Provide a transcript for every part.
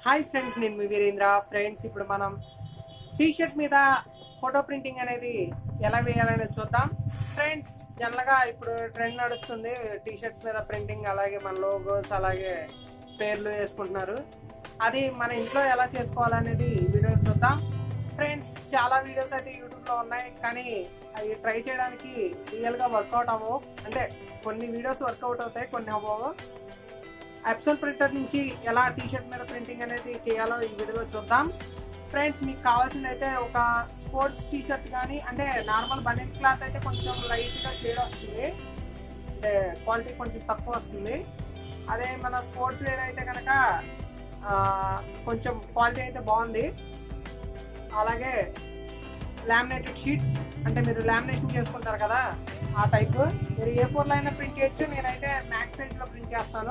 hi friends నేను మీ Virendra friends ఇప్పుడు మనం టీ షర్ట్ మీద ఫోటో ప్రింటింగ్ అనేది ఎలా వేయాలనేది చూద్దాం ఫ్రెండ్స్ జనరల్గా ఇప్పుడు ట్రెండ్ నడుస్తుంది టీ షర్ట్స్ మీద ప్రింటింగ్ అలాగే మన లోగోస్ అలాగే పేర్లు వేసుకుంటున్నారు అది మన ఇంట్లో ఎలా చేసుకోవాలనేది ఈ వీడియో చూద్దాం ఫ్రెండ్స్ చాలా వీడియోస్ అయితే యూట్యూబ్లో ఉన్నాయి కానీ అవి ట్రై చేయడానికి రియల్గా వర్కౌట్ అవ్వవు అంటే కొన్ని వీడియోస్ వర్కౌట్ అవుతాయి కొన్ని అవ్వవు ఎప్సల్ ప్రింటర్ నుంచి ఎలా టీ షర్ట్ మీద ప్రింటింగ్ అనేది చేయాలో ఈ వీడియోలో చూద్దాం ఫ్రెండ్స్ మీకు కావాల్సింది అయితే ఒక స్పోర్ట్స్ టీ షర్ట్ కానీ అంటే నార్మల్ బనీన్ క్లాత్ అయితే కొంచెం లైట్గా షేడ్ వస్తుంది అంటే క్వాలిటీ కొంచెం తక్కువ వస్తుంది అదే మన స్పోర్ట్స్ వేర్ అయితే కనుక కొంచెం క్వాలిటీ అయితే బాగుంది అలాగే లామినేటెడ్ షీట్స్ అంటే మీరు లామినేషన్ చేసుకుంటారు కదా ఆ టైప్ మీరు ఏ ఫోర్లో అయినా ప్రింట్ చేయొచ్చు నేనైతే మ్యాక్స్ సైజ్లో ప్రింట్ చేస్తాను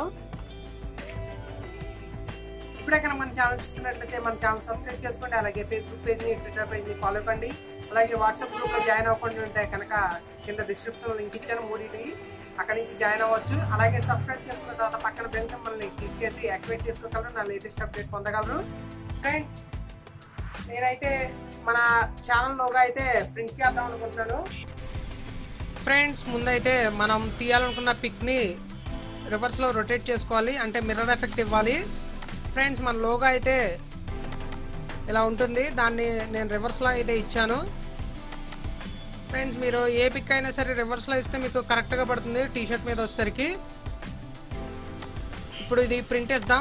ఇప్పుడే కనుక మన ఛానల్ చూస్తున్నట్లయితే మన ఛానల్ సబ్స్క్రైబ్ చేసుకోండి అలాగే ఫేస్బుక్ పేజ్ని ట్విట్టర్ పేజ్ని ఫాలో కండి అలాగే వాట్సాప్ గ్రూప్లో జాయిన్ అవ్వకుండా ఉంటే కనుక కింద డిస్క్రిప్షన్లో లింక్ ఇచ్చాను మూడింటికి అక్కడి నుంచి జాయిన్ అవ్వచ్చు అలాగే సబ్స్క్రైబ్ చేసుకున్న తర్వాత పక్కన బెల్ సింబల్ని క్లిక్ చేసి యాక్టివేట్ చేసుకోగలరు నా లేటెస్ట్ అప్డేట్ పొందగలరు ఫ్రెండ్స్ నేనైతే మన ఛానల్ లోగా అయితే ప్రింట్ చేద్దాం అనుకుంటున్నాను ఫ్రెండ్స్ ముందైతే మనం తీయాలనుకున్న పిక్ని రివర్స్లో రొటేట్ చేసుకోవాలి అంటే మిర్రర్ ఎఫెక్ట్ ఇవ్వాలి ఫ్రెండ్స్ మన లోగా అయితే ఇలా ఉంటుంది దాన్ని నేను రివర్స్లో అయితే ఇచ్చాను ఫ్రెండ్స్ మీరు ఏ పిక్ అయినా సరే రివర్స్లో ఇస్తే మీకు కరెక్ట్గా పడుతుంది టీ షర్ట్ మీద వచ్చేసరికి ఇప్పుడు ఇది ప్రింట్ ఇద్దాం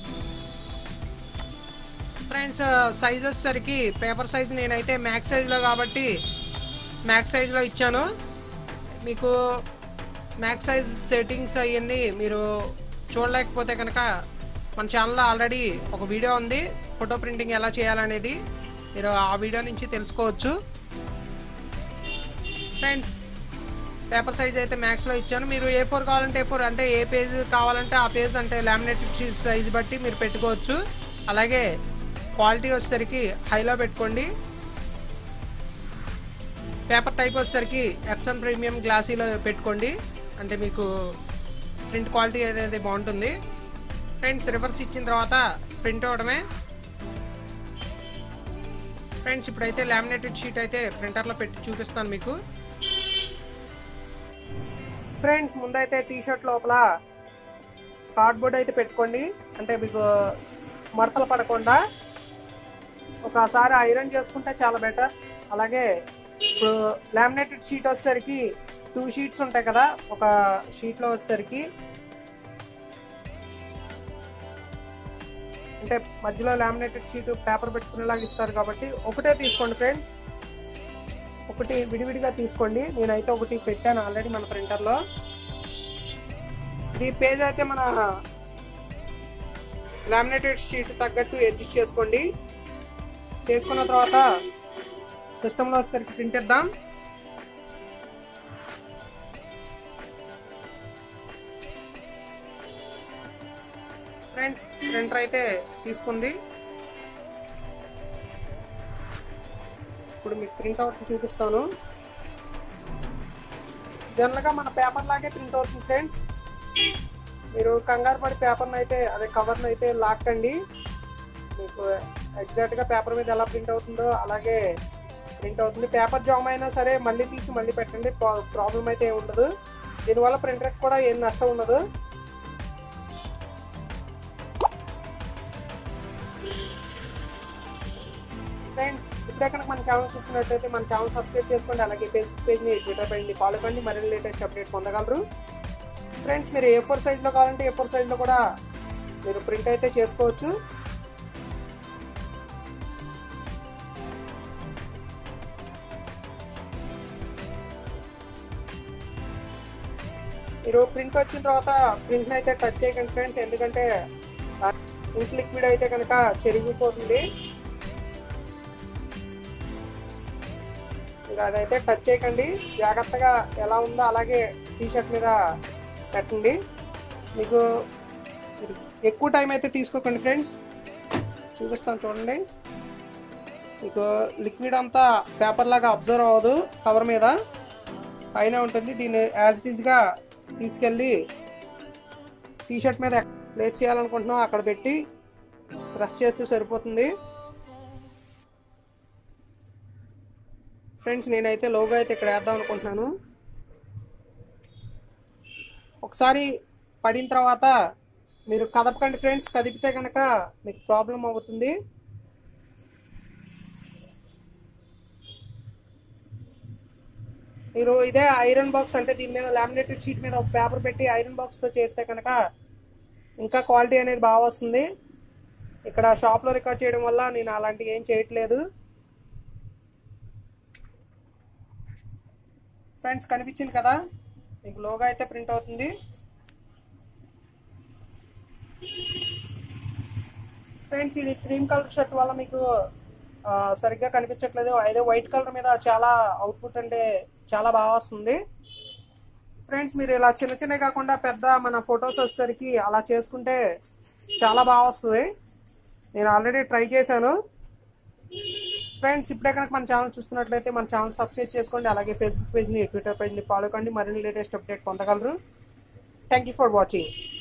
ఫ్రెండ్స్ సైజ్ వచ్చేసరికి పేపర్ సైజ్ నేనైతే మ్యాక్స్ సైజ్లో కాబట్టి మ్యాక్స్ సైజ్లో ఇచ్చాను మీకు మ్యాక్స్ సైజ్ సెట్టింగ్స్ అవన్నీ మీరు చూడలేకపోతే కనుక మన ఛానల్లో ఆల్రెడీ ఒక వీడియో ఉంది ఫోటో ప్రింటింగ్ ఎలా చేయాలనేది మీరు ఆ వీడియో నుంచి తెలుసుకోవచ్చు ఫ్రెండ్స్ పేపర్ సైజ్ అయితే మ్యాక్స్లో ఇచ్చాను మీరు ఏ ఫోర్ కావాలంటే ఏ ఫోర్ అంటే ఏ పేజ్ కావాలంటే ఆ పేజ్ అంటే లామినేటెడ్ షీట్ సైజ్ బట్టి మీరు పెట్టుకోవచ్చు అలాగే క్వాలిటీ వచ్చేసరికి హైలో పెట్టుకోండి పేపర్ టైప్ వచ్చేసరికి ఎప్సన్ ప్రీమియం గ్లాసీలో పెట్టుకోండి అంటే మీకు ప్రింట్ క్వాలిటీ అనేది బాగుంటుంది ఫ్రెండ్స్ రివర్స్ ఇచ్చిన తర్వాత ప్రింట్ అవడమే ఫ్రెండ్స్ ఇప్పుడైతే లామినేటెడ్ షీట్ అయితే ప్రింటర్లో పెట్టి చూపిస్తాను మీకు ఫ్రెండ్స్ ముందైతే టీ షర్ట్ లోపల కార్డ్బోర్డ్ అయితే పెట్టుకోండి అంటే మీకు మడతలు పడకుండా ఒకసారి ఐరన్ చేసుకుంటే చాలా బెటర్ అలాగే ఇప్పుడు లామినేటెడ్ షీట్ వచ్చేసరికి టూ షీట్స్ ఉంటాయి కదా ఒక షీట్లో వచ్చేసరికి అంటే మధ్యలో లామినేటెడ్ షీట్ పేపర్ పెట్టుకునేలాగా ఇస్తారు కాబట్టి ఒకటే తీసుకోండి ఫ్రెండ్స్ ఒకటి విడివిడిగా తీసుకోండి నేనైతే ఒకటి పెట్టాను ఆల్రెడీ మన ప్రింటర్లో ఈ పేజ్ అయితే మన లామినేటెడ్ షీట్ తగ్గట్టు అడ్జస్ట్ చేసుకోండి చేసుకున్న తర్వాత సిస్టంలో వచ్చేసరికి ప్రింట్ ఇద్దాం ఫ్రెండ్స్ ప్రింటర్ అయితే తీసుకుంది ఇప్పుడు మీకు ప్రింట్ అవుట్ చూపిస్తాను జనరల్గా మన పేపర్ లాగే ప్రింట్ అవుతుంది ఫ్రెండ్స్ మీరు కంగారు పడి పేపర్ని అయితే అదే కవర్ని అయితే లాక్కండి మీకు ఎగ్జాక్ట్గా పేపర్ మీద ఎలా ప్రింట్ అవుతుందో అలాగే ప్రింట్ అవుతుంది పేపర్ జామ్ అయినా సరే మళ్ళీ తీసి మళ్ళీ పెట్టండి ప్రాబ్లం అయితే ఏమి ఉండదు దీనివల్ల ప్రింటర్కి కూడా ఏం నష్టం ఉండదు ఫ్రెండ్స్ ఇప్పుడే కనుక మన ఛానల్ చూస్తున్నట్టయితే మన ఛానల్ సబ్స్క్రైబ్ చేసుకోండి అలాగే ఫేస్బుక్ పేజ్ని ట్విట్టర్ పేజ్ని ఫాలో కండి మరిన్ని లేటెస్ట్ అప్డేట్ పొందగలరు ఫ్రెండ్స్ మీరు ఏ ఫోర్ సైజ్లో కావాలంటే ఏ ఫోర్ సైజ్లో కూడా మీరు ప్రింట్ అయితే చేసుకోవచ్చు మీరు ప్రింట్ వచ్చిన తర్వాత ప్రింట్ని అయితే టచ్ చేయకండి ఫ్రెండ్స్ ఎందుకంటే ఇంక్ లిక్విడ్ అయితే కనుక చెరిగిపోతుంది మీరు అదైతే టచ్ చేయకండి జాగ్రత్తగా ఎలా ఉందో అలాగే టీ షర్ట్ మీద పెట్టండి మీకు ఎక్కువ టైం అయితే తీసుకోకండి ఫ్రెండ్స్ చూపిస్తాను చూడండి మీకు లిక్విడ్ అంతా పేపర్ లాగా అబ్జర్వ్ అవ్వదు కవర్ మీద పైన ఉంటుంది దీన్ని యాజ్ ఇట్ ఈజ్గా తీసుకెళ్ళి టీ షర్ట్ మీద ప్లేస్ చేయాలనుకుంటున్నాం అక్కడ పెట్టి ప్రెస్ చేస్తే సరిపోతుంది ఫ్రెండ్స్ నేనైతే లోగో అయితే ఇక్కడ వేద్దాం అనుకుంటున్నాను ఒకసారి పడిన తర్వాత మీరు కదపకండి ఫ్రెండ్స్ కదిపితే కనుక మీకు ప్రాబ్లం అవుతుంది మీరు ఇదే ఐరన్ బాక్స్ అంటే దీని మీద లామినేటెడ్ షీట్ మీద ఒక పేపర్ పెట్టి ఐరన్ బాక్స్తో చేస్తే కనుక ఇంకా క్వాలిటీ అనేది బాగా వస్తుంది ఇక్కడ షాప్లో రికార్డ్ చేయడం వల్ల నేను అలాంటివి ఏం చేయట్లేదు ఫ్రెండ్స్ కనిపించింది కదా మీకు లోగా అయితే ప్రింట్ అవుతుంది ఫ్రెండ్స్ ఇది క్రీమ్ కలర్ షర్ట్ వల్ల మీకు ఆ, సరిగ్గా కనిపించట్లేదు అదే వైట్ కలర్ మీద చాలా అవుట్పుట్ అంటే చాలా బాగా వస్తుంది ఫ్రెండ్స్ మీరు ఇలా చిన్న చిన్న కాకుండా పెద్ద మన ఫొటోస్ వచ్చేసరికి అలా చేసుకుంటే చాలా బాగా వస్తుంది నేను ఆల్రెడీ ట్రై చేశాను ఫ్రెండ్స్ ఇప్పుడే కనుక మన ఛానల్ చూస్తున్నట్లయితే మన ఛానల్ సబ్స్క్రైబ్ చేసుకోండి అలాగే ఫేస్బుక్ పేజ్ని ట్విట్టర్ పేజ్ని ఫాలో కండి మరిన్ని లేటెస్ట్ అప్డేట్ పొందగలరు థ్యాంక్ యూ ఫర్ వాచింగ్